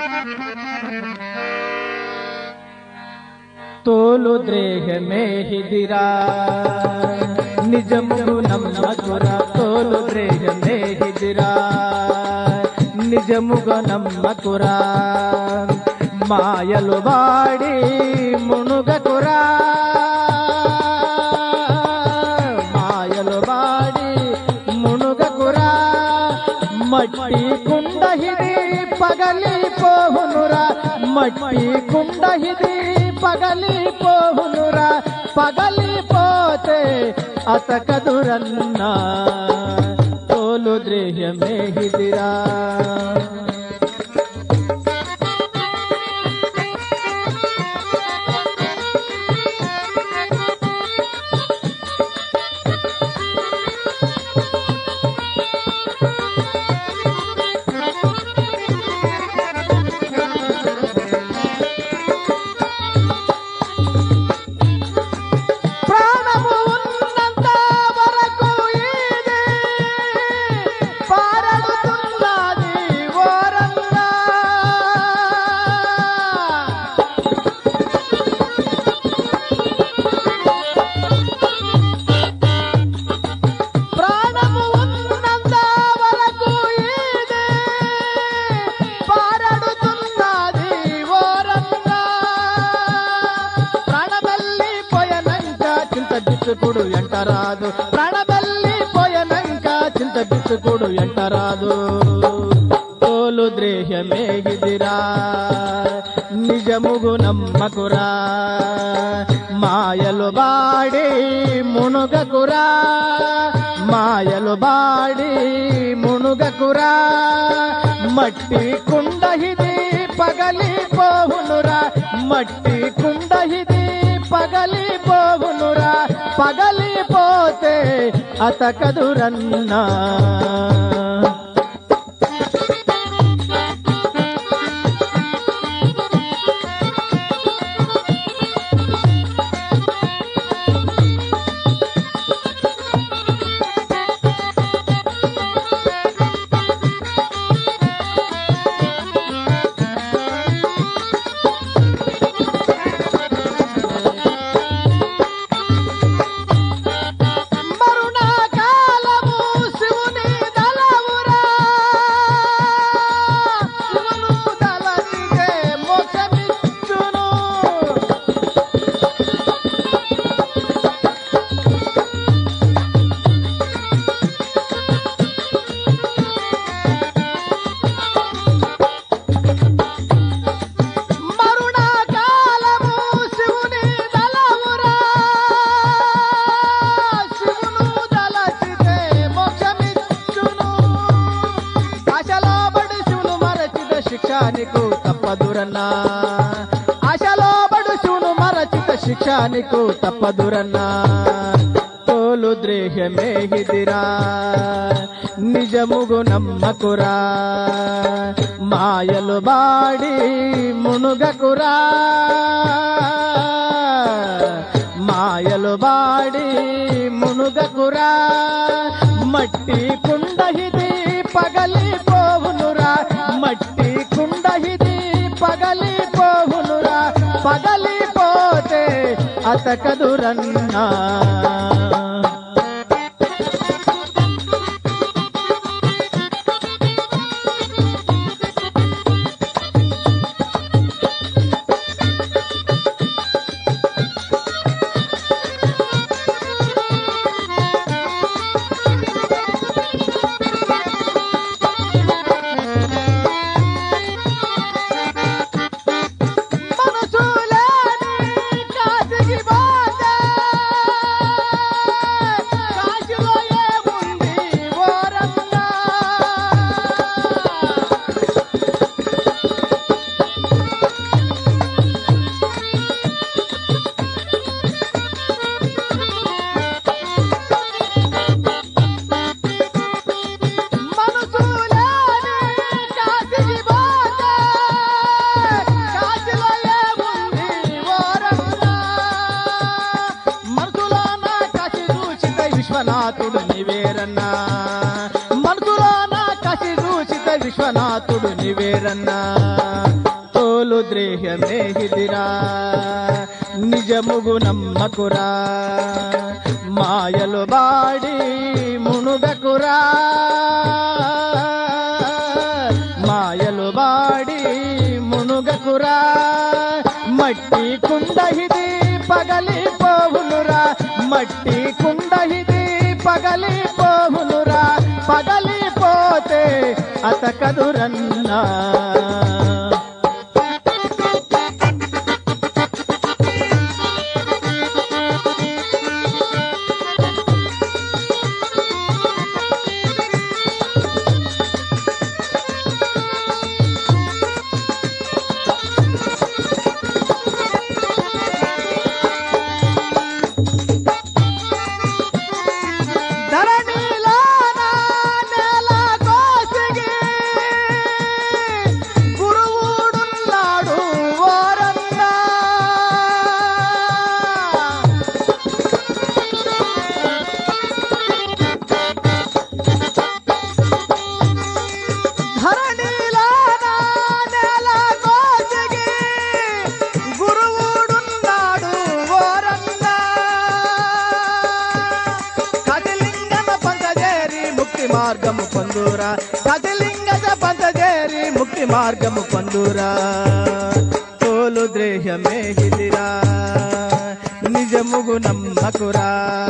తోలు ద్రేహమే హిదిరా నిజముగు నమ్మకురా తోలు ద్రేహమే హిదిరా నిజముగా నమ్మకురా మాయలు వాడి మునుగకురా మాయలు వాడి మునుగకురా మట్టి కుండహిది పగలిపోవునురా మట్టి కుండహిది పగలిపోవునురా పగలిపోతే అతకదురన్నా తోలు ద్రేహమే హిదిరా ప్రాణము ఉన్నంత వరకు ఇది పారడుతున్నది ఓరంగా ప్రాణము ఉన్నంత వరకు ఇది పారడుతున్నది ఓరంగా ప్రాణబల్లి పోయనంక చింత బిచ్చుకుడు ఎంటరాదు ప్రాణబల్లి పోయనంక చింత బిచ్చుకుడు ఎంటరాదు తోలు ద్రేహమే గిదిరా నిజముగు నమ్మకురా మాయలు బాడి మునుగకురా మాయలు బాడి మునుగకురా మట్టి కుండహిది పగలిపోవునురా మట్టి కుండహిది పగలిపోవునురా పగలిపోతే అతకదురన్నా మరుణాకాలము శివుని దళవురా శివును దళచితే మోక్షమిచ్చును మరుణాకాలము శివుని దళవురా శివును దళచితే మోక్షమిచ్చును ఆశలో బడు శివును మరచిత శిక్ష నీకు తప్పదురన్నా ఆశలో బడు శివును మరచిత శిక్ష నీకు తప్పదురన్నా తోలు ద్రేహమే హిదిరా నిజముగు నమ్మకురా మాయలు బాడి మునుగకురా మాయలు బాడి మునుగకురా మట్టి కుండహిది పగలిపోవునురా మట్టి కుండహిది పగలిపోవునురా పగలిపోతే అతకదురన్నా మనసులేని కాసికి పోతే జగన్నాథుడు నివేరన్నా తోలు ద్రేహమే హిదిరా నిజముగు నమ్మకురా మాయలు బాడి మునుగకురా మాయలు బాడి మునుగకురా మట్టి కుండహిది పగలి పోవునురా మట్టి కుండహిది పగలి పోవునురా పగలిపోతే అతకదురన్నా ధరణిలోన నెల కోసిగి గురువుడున్నాడు ఓరన్నా ధరణిలోన నెల కోసిగి గురువుడున్నాడు ఓరన్నా కదిలింగన పంచజేరి ముక్తి మార్గము పొందురా కదిలింగజ పంచజేరి ముక్తి మార్గము పొందురా తోలు ద్రేహమే హిదిరా నిజముగు నమ్మకురా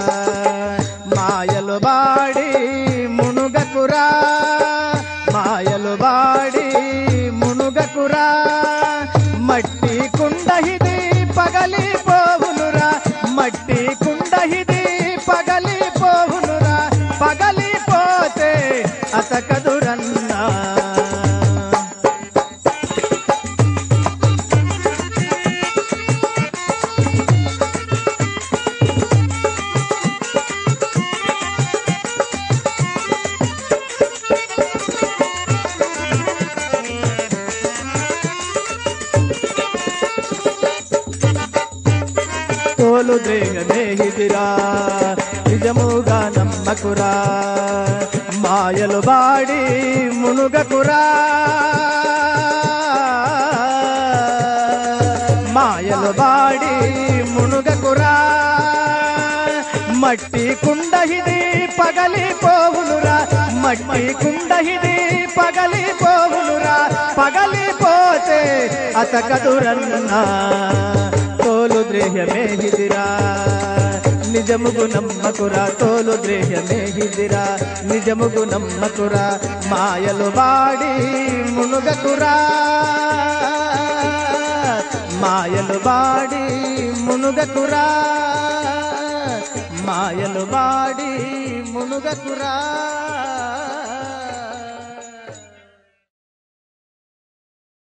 మాయలు బాడి మునుగకురా మాయలు బాడి మునుగకురా మట్టి కుండహిది పగలి పోవునురా మట్టి కుండహిది పగలి పోవునురా పగలిపోతే అతకదురన్నా తోలు ద్రేగమే హిదిరా నిజముగా నమ్మకురా మాయలు బాడి మునుగకురా మాయలు బాడి మునుగకురా మట్టి కుండహిది పగలి పోవునురా మట్టి కుండహిది పగలి పోవునురా పగలిపోతే అతకదురన్నా తోలు ద్రేహమే హిదిరా నిజముగు నమ్మకురా తోలు ద్రేహమే హిదిరా నిజముగు నమ్మకురా మాయలు బాడి మునుగకురా మాయలు బాడి మునుగకురా మాయలు బాడి మునుగకురా